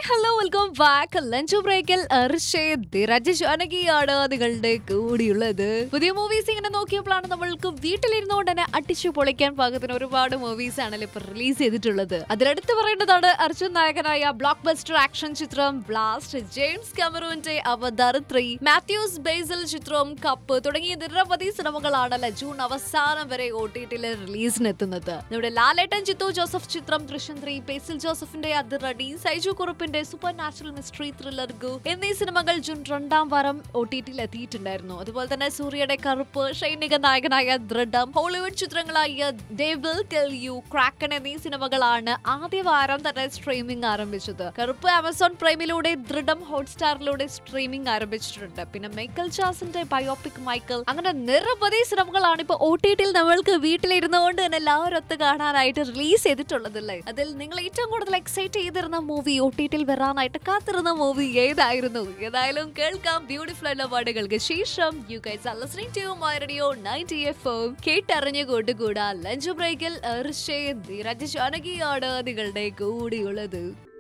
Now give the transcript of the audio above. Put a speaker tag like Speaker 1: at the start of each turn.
Speaker 1: hello welcome back lunch ബ്രേക്കിൽ ജാനകിയാണ് നിങ്ങളുടെ കൂടിയുള്ളത് പുതിയ മൂവീസ് ഇങ്ങനെ നോക്കിയപ്പോഴാണ് നമ്മൾക്ക് വീട്ടിലിരുന്നുകൊണ്ട് തന്നെ അടിച്ചു പൊളിക്കാൻ പാകത്തിന് ഒരുപാട് മൂവീസ് ആണല്ലോ ഇപ്പൊ റിലീസ് ചെയ്തിട്ടുള്ളത് അതിലെടുത്ത് പറയേണ്ടതാണ് അർജുൻ നായകനായ ബ്ലോക്ക് ബസ്റ്റർ ആക്ഷൻ ചിത്രം ബ്ലാസ്റ്റ് ജെയിംസ് കമറൂന്റെ അവതാർ ത്രീ മാത്യൂസ് ബേസൽ ചിത്രം കപ്പ് തുടങ്ങിയ നിരവധി സിനിമകളാണല്ലോ ജൂൺ അവസാനം വരെ ഒ ടി ടിയിൽ റിലീസിന് എത്തുന്നത് നമ്മുടെ ലാലേട്ടൻ ചിത്തു ജോസഫ് ചിത്രം ദൃശ്യം ത്രീ ബേസിൽ ജോസഫിന്റെ അതിറടി സൈജു കുറുപ്പിന്റെ supernatural mystery thriller Gu എന്നീ സിനിമകൾ ജൂൺ രണ്ടാം വാരം ഒ ടി ടിയിൽ എത്തിയിട്ടുണ്ടായിരുന്നു അതുപോലെ തന്നെ സൂര്യയുടെ കറുപ്പ് സൈനിക നായകനായ ദൃഢം ഹോളിവുഡ് ചിത്രങ്ങളായ ഡേവിൾ ടെൽ യു ക്രാക്കൺ എന്നീ സിനിമകളാണ് ആദ്യ വാരം തന്നെ സ്ട്രീമിംഗ് ആരംഭിച്ചത് കറുപ്പ് ആമസോൺ പ്രൈമിലൂടെ ദൃഢം ഹോട്ട്സ്റ്റാറിലൂടെ സ്ട്രീമിംഗ് ആരംഭിച്ചിട്ടുണ്ട് പിന്നെ മൈക്കൽ ജാസിന്റെ ബയോപിക് മൈക്കൽ അങ്ങനെ നിരവധി സിനിമകളാണ് ഇപ്പൊ ഒ ടി ടിയിൽ നമ്മൾക്ക് വീട്ടിലിരുന്നുകൊണ്ട് തന്നെ എല്ലാവരും ഒത്ത് കാണാനായിട്ട് റിലീസ് ചെയ്തിട്ടുള്ളതല്ലേ അതിൽ നിങ്ങൾ ഏറ്റവും കൂടുതൽ എക്സൈറ്റ് ചെയ്തിരുന്ന മൂവി ഒ ടി ടിയിൽ വരാനായിട്ട് കാത്തിരുന്ന മൂവി ഏതായിരുന്നു ഏതായാലും കേൾക്കാം ബ്യൂട്ടിഫുൾ ആയിട്ടുള്ള പാടുകൾക്ക് ശേഷം you guys are listening to my radio 90 FM കേട്ടറിഞ്ഞു കൊണ്ടുകൂടാ ലഞ്ച് ബ്രേക്കിൽ ഋഷേ ധീരജ് ജാനകിയാണ് നിങ്ങളുടെ കൂടിയുള്ളത്